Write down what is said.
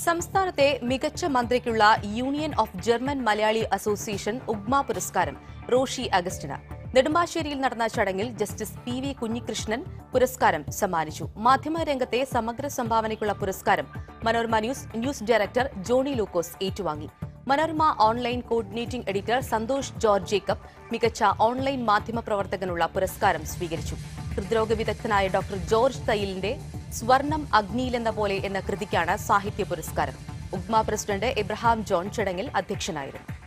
സംസ്ഥാനത്തെ മികച്ച മന്ത്രിക്കുള്ള union of German Malayali association UGMA പുരസ്കാരം റോഷി അഗസ്റ്റിന് നെടുമ്പാശ്ശേരിയിൽ നടന്ന ചടങ്ങിൽ ജസ്റ്റിസ് പി വി കുഞ്ഞികൃഷ്ണൻ പുരസ്കാരം സമ്മാനിച്ചു മാധ്യമരംഗത്തെ സമഗ്ര സംഭാവനയ്ക്കുള്ള പുരസ്കാരം Manorama news news director Johny Lukose ഏറ്റുവാങ്ങി Manorama online coordinating editor Santhosh George Jacob മികച്ച ഓൺലൈൻ മാധ്യമ പ്രവർത്തകനുള്ള പുരസ്കാരം സ്വീകരിച്ചു ഹൃദ്രോഗ വിദഗ്ധനായ ഡോക്ടർ ജോർജ് തയ്യലിന്റെ സ്വർണം അഗ്നിയിലെന്ന പോലെ എന്ന കൃതിക്കാണ് സാഹിത്യ പുരസ്കാരം ഉഗ്മ പ്രസിഡന്റ് എബ്രഹാം ജോൺ ചടങ്ങിൽ അധ്യക്ഷനായിരുന്നു